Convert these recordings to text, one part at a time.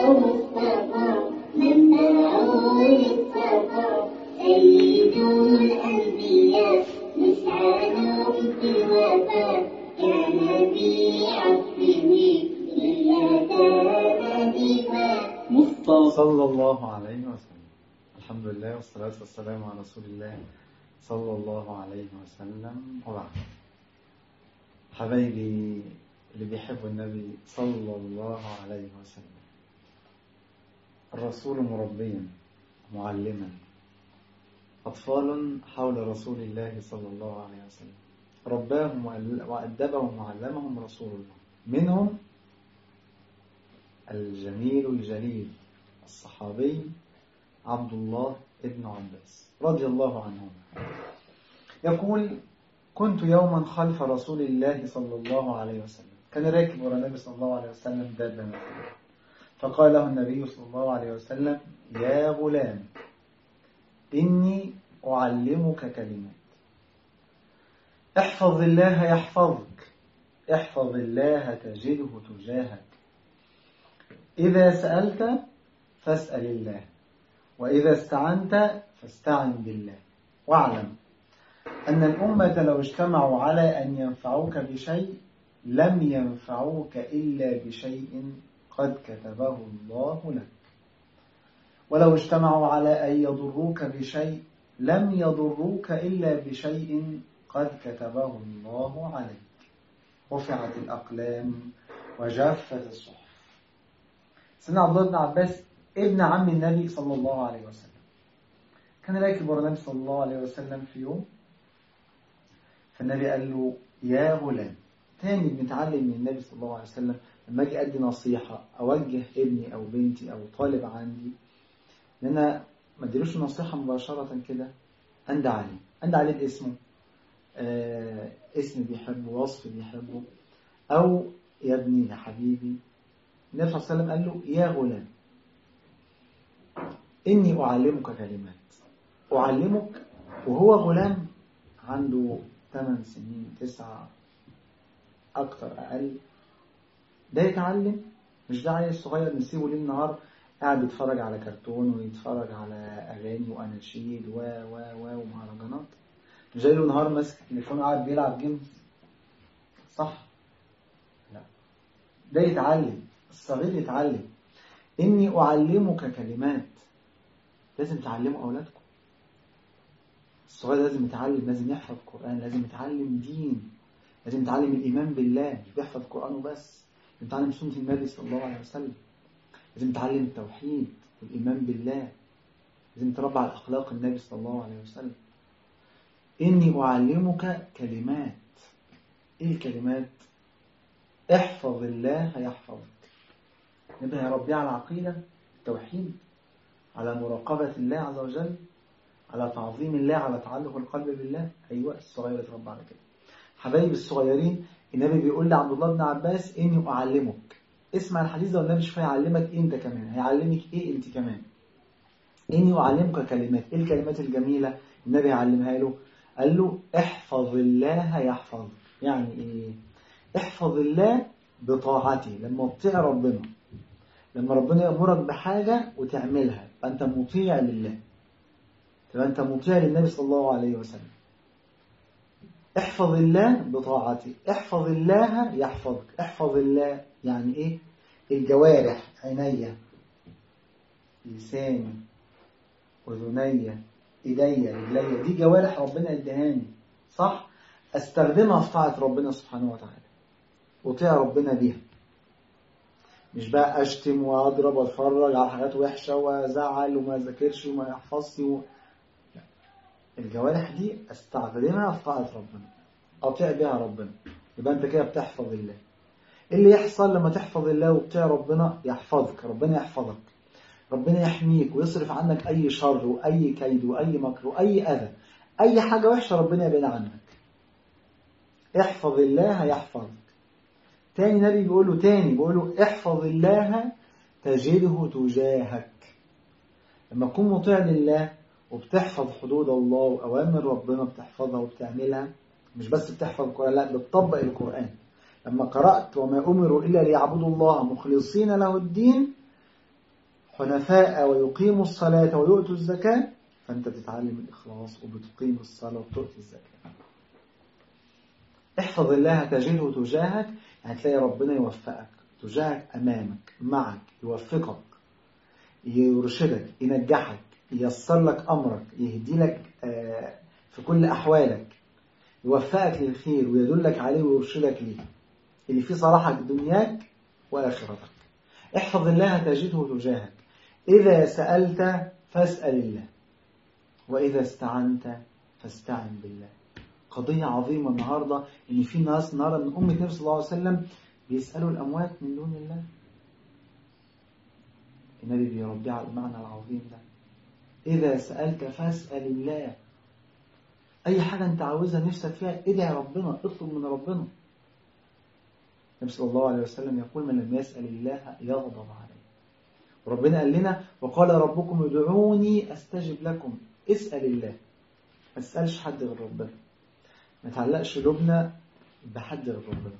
مصطفى منبعه للصفا سيد الأنبياء نسعانهم في الوفاء كان في عصره لليتامى دفاع مصطفى صلى الله عليه وسلم الحمد لله والصلاة والسلام على رسول الله صلى الله عليه وسلم وبعد حبايبي اللي بيحبوا النبي صلى الله عليه وسلم الرسول مربيا معلما أطفال حول رسول الله صلى الله عليه وسلم رباهم وأدبهم وعلمهم رسول الله منهم الجميل الجليل الصحابي عبد الله ابن عباس رضي الله عنهم يقول كنت يوما خلف رسول الله صلى الله عليه وسلم كان راكب ورا النبي صلى الله عليه وسلم دابة مثلا فقال له النبي صلى الله عليه وسلم يا غلام إني أعلمك كلمات احفظ الله يحفظك احفظ الله تجده تجاهك إذا سألت فاسأل الله وإذا استعنت فاستعن بالله واعلم أن الأمة لو اجتمعوا على أن ينفعوك بشيء لم ينفعوك إلا بشيء قد كتبه الله لك ولو اجتمعوا على أن يضروك بشيء لم يضروك إلا بشيء قد كتبه الله عليك رفعت الأقلام وجفت الصحف سيدنا عبد الله بن عباس ابن عم النبي صلى الله عليه وسلم كان راكب ورا النبي صلى الله عليه وسلم في يوم فالنبي قال له يا غلام تاني بنتعلم من النبي صلى الله عليه وسلم لما اجي ادي نصيحه اوجه ابني او بنتي او طالب عندي ان انا ما اديلوش النصيحه مباشره كده اندى عليه اندى عليه باسمه آه اسم بيحبه وصف بيحبه او يا ابني يا حبيبي النبي صلى الله عليه وسلم قال له يا غلام إني أعلمك كلمات أعلمك وهو غلام عنده 8 سنين 9 أكتر أقل ده يتعلم مش ده عيل صغير نسيبه ليل نهار قاعد يتفرج على كرتون ويتفرج على أغاني وأناشيد و و و ومهرجانات مش جاي له نهار ماسك التليفون وقاعد بيلعب جيمز صح؟ لا ده يتعلم الصغير يتعلم إني أعلمك كلمات لازم تعلموا أولادكم الصغير لازم يتعلم لازم يحفظ قرآن لازم يتعلم دين لازم يتعلم الإيمان بالله مش بيحفظ قرآن وبس لازم يتعلم سنة النبي صلى الله عليه وسلم لازم يتعلم التوحيد والإيمان بالله لازم يتربى على أخلاق النبي صلى الله عليه وسلم إني أعلمك كلمات إيه الكلمات احفظ الله يحفظك نبقى يا ربي على عقيدة التوحيد على مراقبة الله عز وجل على تعظيم الله على تعلق القلب بالله أيوة الصغير يتربى على كده حبايب الصغيرين النبي بيقول لعبد الله بن عباس إني أعلمك اسمع الحديث ده والنبي مش هيعلمك انت كمان هيعلمك ايه انت كمان اني اعلمك كلمات ايه الكلمات الجميله النبي علمها له قال له احفظ الله يحفظك يعني ايه احفظ الله بطاعته لما تطيع ربنا لما ربنا يأمرك بحاجة وتعملها فأنت مطيع لله تبقى أنت مطيع للنبي صلى الله عليه وسلم احفظ الله بطاعته احفظ الله يحفظك احفظ الله يعني ايه الجوارح عينيا لساني اذني ايديا رجليا دي جوارح ربنا ادهاني صح استخدمها في طاعه ربنا سبحانه وتعالى وطيع ربنا بيها مش بقى اشتم واضرب واتفرج على حاجات وحشه وازعل وما ذاكرش وما يحفظش و... لا. الجوارح دي استخدمها في طاعه ربنا اطيع بيها ربنا يبقى انت كده بتحفظ الله إيه اللي يحصل لما تحفظ الله وبتاع ربنا يحفظك ربنا يحفظك ربنا يحميك ويصرف عنك أي شر وأي كيد وأي مكر وأي أذى أي حاجة وحشة ربنا يبعد عنك احفظ الله يحفظك تاني نبي بيقول له تاني بيقول له احفظ الله تجده تجاهك لما تكون مطيع لله وبتحفظ حدود الله وأوامر ربنا بتحفظها وبتعملها مش بس بتحفظ القرآن لا بتطبق القرآن لما قرأت وما أمروا إلا ليعبدوا الله مخلصين له الدين حنفاء ويقيموا الصلاة ويؤتوا الزكاة فأنت بتتعلم الإخلاص وبتقيم الصلاة وبتؤتي الزكاة احفظ الله تجده تجاهك هتلاقي ربنا يوفقك تجاهك أمامك معك يوفقك يرشدك ينجحك ييسر لك أمرك يهدي لك آه، في كل أحوالك يوفقك للخير ويدلك عليه ويرشدك ليه اللي فيه صلاحك دنياك وآخرتك احفظ الله تجده تجاهك إذا سألت فاسأل الله وإذا استعنت فاستعن بالله قضية عظيمة النهاردة إن في ناس النهاردة من أمة النبي صلى الله عليه وسلم بيسألوا الأموات من دون الله النبي بيربي على المعنى العظيم ده إذا سألت فاسأل الله أي حاجة أنت عاوزها نفسك فيها ادعي ربنا اطلب من ربنا النبي صلى الله عليه وسلم يقول من لم يسأل الله يغضب عليه وربنا قال لنا وقال ربكم ادعوني أستجب لكم اسأل الله ما تسألش حد غير ربنا ما تعلقش لبنا بحد غير ربنا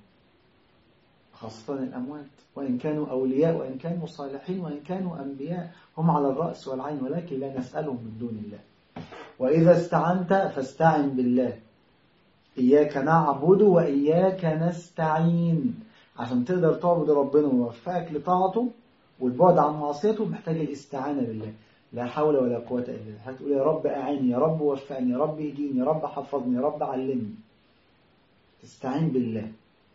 خاصة الأموات وإن كانوا أولياء وإن كانوا صالحين وإن كانوا أنبياء هم على الرأس والعين ولكن لا نسألهم من دون الله وإذا استعنت فاستعن بالله إياك نعبد وإياك نستعين عشان تقدر تعبد ربنا ويوفقك لطاعته والبعد عن معصيته محتاج الاستعانة بالله لا حول ولا قوة إلا بالله هتقول يا رب أعني يا رب وفقني يا رب اهديني يا رب حفظني يا رب علمني تستعين بالله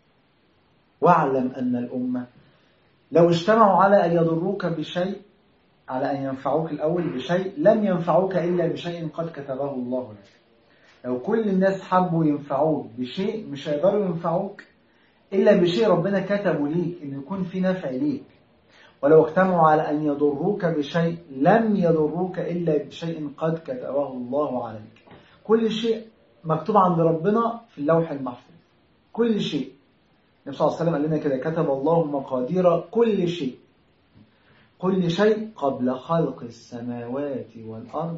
واعلم أن الأمة لو اجتمعوا على أن يضروك بشيء على أن ينفعوك الأول بشيء لم ينفعوك إلا بشيء قد كتبه الله لك لو كل الناس حبوا ينفعوك بشيء مش هيقدروا ينفعوك إلا بشيء ربنا كتبه ليك إنه يكون في نفع ليك ولو اجتمعوا على أن يضروك بشيء لم يضروك إلا بشيء قد كتبه الله عليك كل شيء مكتوب عند ربنا في اللوح المحفوظ كل شيء النبي صلى الله عليه وسلم قال لنا كده كتب الله مقادير كل شيء كل شيء قبل خلق السماوات والأرض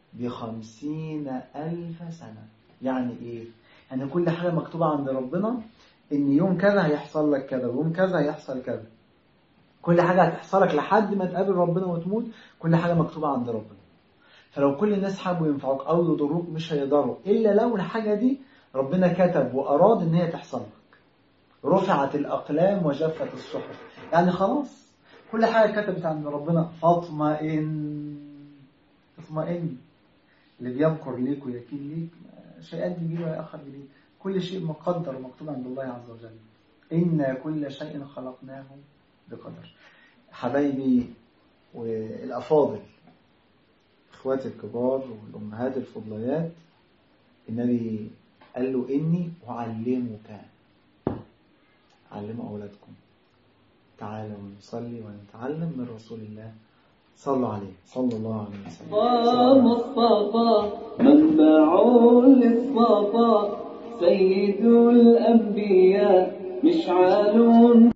بخمسين ألف سنة يعني إيه؟ يعني كل حاجة مكتوبة عند ربنا إن يوم كذا هيحصل لك كذا ويوم كذا هيحصل كذا كل حاجة هتحصل لك لحد ما تقابل ربنا وتموت كل حاجة مكتوبة عند ربنا فلو كل الناس حبوا ينفعوك أو يضروك مش هيقدروا إلا لو الحاجة دي ربنا كتب وأراد إن هي تحصل لك رفعت الأقلام وجفت الصحف يعني خلاص كل حاجة كتبت عند ربنا فاطمئن اطمئن اللي بيمكر ليك ويكيل ليك شيئات بيجي ويأخر ليك كل شيء مقدر ومكتوب عند الله عز وجل إن كل شيء خلقناه بقدر حبايبي والأفاضل إخواتي الكبار والأمهات الفضليات النبي قال له إني أعلمك علموا أولادكم تعالوا نصلي ونتعلم من رسول الله صلوا عليه صلى الله عليه وسلم مصطفى منبع للصفا سيد الأنبياء مشعل